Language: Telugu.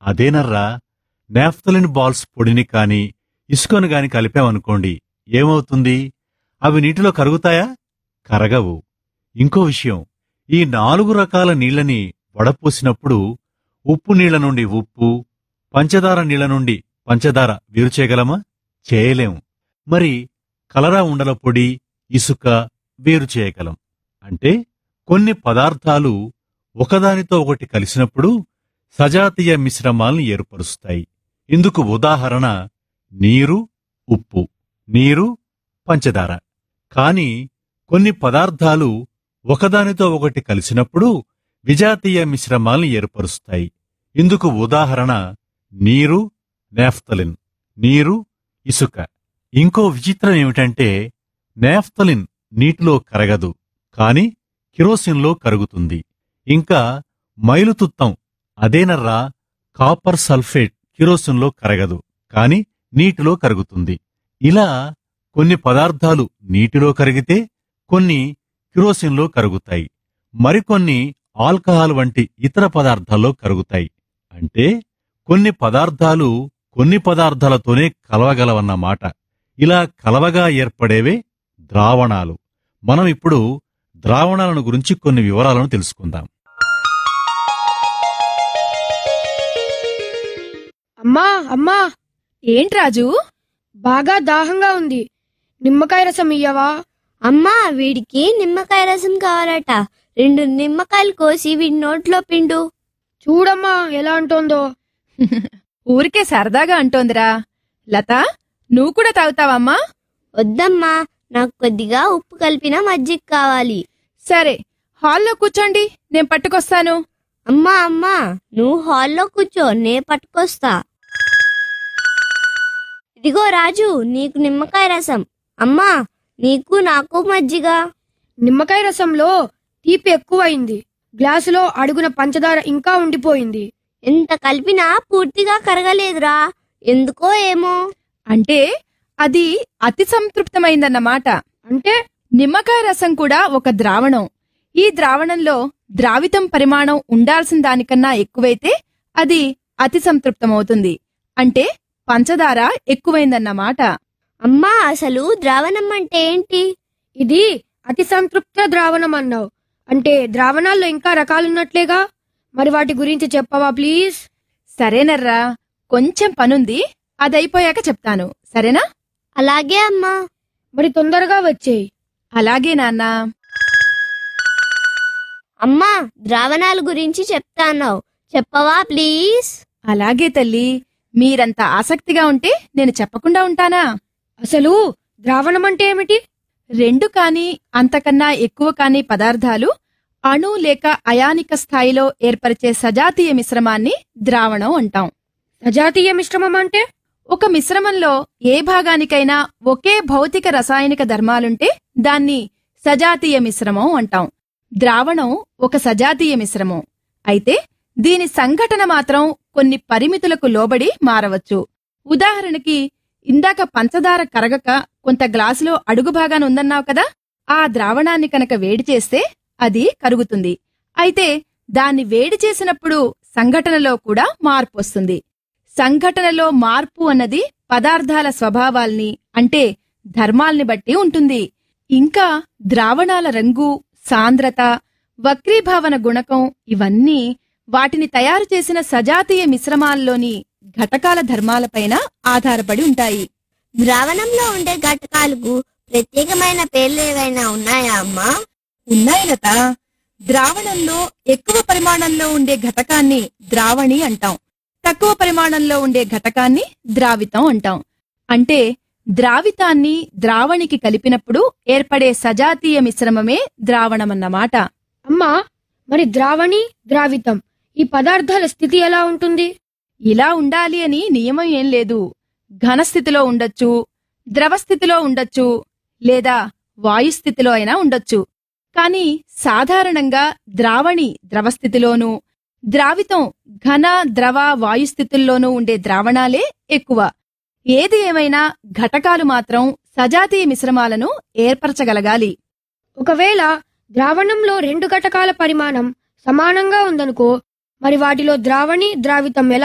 అదేనర్రా నాఫ్తలిన్ బాల్స్ పొడిని కాని ఇసుకను గాని కలిపామనుకోండి ఏమవుతుంది అవి నీటిలో కరుగుతాయా కరగవు ఇంకో విషయం ఈ నాలుగు రకాల నీళ్ళని వడపోసినప్పుడు ఉప్పు నీళ్ల నుండి ఉప్పు పంచదార నీళ్ల నుండి పంచదార వేరు చేయగలమా చేయలేం మరి కలరా ఉండల పొడి ఇసుక వేరు చేయగలం అంటే కొన్ని పదార్థాలు ఒకదానితో ఒకటి కలిసినప్పుడు సజాతీయ మిశ్రమాల్ని ఏర్పరుస్తాయి ఇందుకు ఉదాహరణ నీరు ఉప్పు నీరు పంచదార కాని కొన్ని పదార్థాలు ఒకదానితో ఒకటి కలిసినప్పుడు విజాతీయ మిశ్రమాల్ని ఏర్పరుస్తాయి ఇందుకు ఉదాహరణ నీరు నేఫ్తలిన్ నీరు ఇసుక ఇంకో విచిత్రం ఏమిటంటే నేఫ్తలిన్ నీటిలో కరగదు కాని కిరోసిన్లో కరుగుతుంది ఇంకా మైలుతుత్తం అదేనర్రా కాపర్ సల్ఫేట్ కిరోసిన్లో కరగదు కాని నీటిలో కరుగుతుంది ఇలా కొన్ని పదార్థాలు నీటిలో కరిగితే కొన్ని కిరోసిన్లో కరుగుతాయి మరికొన్ని ఆల్కహాల్ వంటి ఇతర పదార్థాల్లో కరుగుతాయి అంటే కొన్ని పదార్థాలు కొన్ని పదార్థాలతోనే కలవగలవన్నమాట ఇలా కలవగా ఏర్పడేవే ద్రావణాలు మనం ఇప్పుడు ద్రావణాలను గురించి కొన్ని వివరాలను తెలుసుకుందాం అమ్మా అమ్మా ఏంటి రాజు బాగా దాహంగా ఉంది నిమ్మకాయ రసం ఇయ్యవా అమ్మా వీడికి నిమ్మకాయ రసం కావాలట రెండు నిమ్మకాయలు కోసి వీడి నోట్లో పిండు చూడమ్మా ఎలా అంటోందో ఊరికే సరదాగా అంటోందిరా లత నువ్వు కూడా తాగుతావమ్మా వద్దమ్మా నాకు కొద్దిగా ఉప్పు కలిపిన మజ్జిగ కావాలి సరే హాల్లో కూర్చోండి నేను పట్టుకొస్తాను అమ్మా అమ్మా నువ్వు హాల్లో కూర్చో నే పట్టుకొస్తా ఇదిగో రాజు నీకు నిమ్మకాయ రసం అమ్మా నీకు నాకు మజ్జిగ నిమ్మకాయ రసంలో తీపి ఎక్కువైంది గ్లాసులో అడుగున పంచదార ఇంకా ఉండిపోయింది ఎంత కలిపినా పూర్తిగా కరగలేదురా ఎందుకో ఏమో అంటే అది అతి సంతృప్తమైందన్నమాట అంటే నిమ్మకాయ రసం కూడా ఒక ద్రావణం ఈ ద్రావణంలో ద్రావితం పరిమాణం ఉండాల్సిన దానికన్నా ఎక్కువైతే అది అతి సంతృప్తమవుతుంది అంటే పంచదార ఎక్కువైందన్నమాట అమ్మా అసలు ద్రావణం అంటే ఏంటి ఇది అతి సంతృప్త ద్రావణం అన్నావు అంటే ద్రావణాల్లో ఇంకా రకాలున్నట్లేగా మరి వాటి గురించి చెప్పవా ప్లీజ్ సరేనర్రా కొంచెం పనుంది అదైపోయాక చెప్తాను సరేనా అలాగే అమ్మా మరి తొందరగా వచ్చేయి అలాగే నాన్నా అమ్మా ద్రావణాల గురించి చెప్తాన్నావు చెప్పవా ప్లీజ్ అలాగే తల్లి మీరంత ఆసక్తిగా ఉంటే నేను చెప్పకుండా ఉంటానా అసలు ద్రావణం అంటే ఏమిటి రెండు కాని అంతకన్నా ఎక్కువ కాని పదార్థాలు అణు లేక అయానిక స్థాయిలో ఏర్పరిచే సజాతీయ మిశ్రమాన్ని ద్రావణం అంటాం సజాతీయ మిశ్రమం అంటే ఒక మిశ్రమంలో ఏ భాగానికైనా ఒకే భౌతిక రసాయనిక ధర్మాలుంటే దాన్ని సజాతీయ మిశ్రమం అంటాం ద్రావణం ఒక సజాతీయ మిశ్రమం అయితే దీని సంఘటన మాత్రం కొన్ని పరిమితులకు లోబడి మారవచ్చు ఉదాహరణకి ఇందాక పంచదార కరగక కొంత గ్లాసులో అడుగు భాగాన ఉందన్నావు కదా ఆ ద్రావణాన్ని కనుక వేడి చేస్తే అది కరుగుతుంది అయితే దాన్ని వేడి చేసినప్పుడు సంఘటనలో కూడా మార్పు వస్తుంది సంఘటనలో మార్పు అన్నది పదార్థాల స్వభావాల్ని అంటే ధర్మాల్ని బట్టి ఉంటుంది ఇంకా ద్రావణాల రంగు సాంద్రత వక్రీభావన గుణకం ఇవన్నీ వాటిని తయారు చేసిన సజాతీయ మిశ్రమాల్లోని ఘటకాల ధర్మాలపైన ఆధారపడి ఉంటాయి ద్రావణంలో ఉండే ఘటకాలకు ప్రత్యేకమైన పేర్లు ఏవైనా ఉన్నాయా అమ్మా ఉన్నాయి లత ద్రావణంలో ఎక్కువ పరిమాణంలో ఉండే ఘటకాన్ని ద్రావణి అంటాం తక్కువ పరిమాణంలో ఉండే ఘటకాన్ని ద్రావితం అంటాం అంటే ద్రావితాన్ని ద్రావణికి కలిపినప్పుడు ఏర్పడే సజాతీయ మిశ్రమమే ద్రావణమన్నమాట అమ్మా మరి ద్రావణి ద్రావితం ఈ పదార్థాల స్థితి ఎలా ఉంటుంది ఇలా ఉండాలి అని నియమం ఏం లేదు ఘనస్థితిలో ఉండొచ్చు ద్రవస్థితిలో ఉండొచ్చు లేదా వాయుస్థితిలో అయినా ఉండొచ్చు కాని సాధారణంగా ద్రావణి ద్రవస్థితిలోనూ ద్రావితం ఘన ద్రవ వాయుస్థితుల్లోనూ ఉండే ద్రావణాలే ఎక్కువ ఏది ఏమైనా ఘటకాలు మాత్రం సజాతీయ మిశ్రమాలను ఏర్పరచగలగాలి ఒకవేళ ద్రావణంలో రెండు ఘటకాల పరిమాణం సమానంగా ఉందనుకో మరి వాటిలో ద్రావణి ద్రావితం ఎలా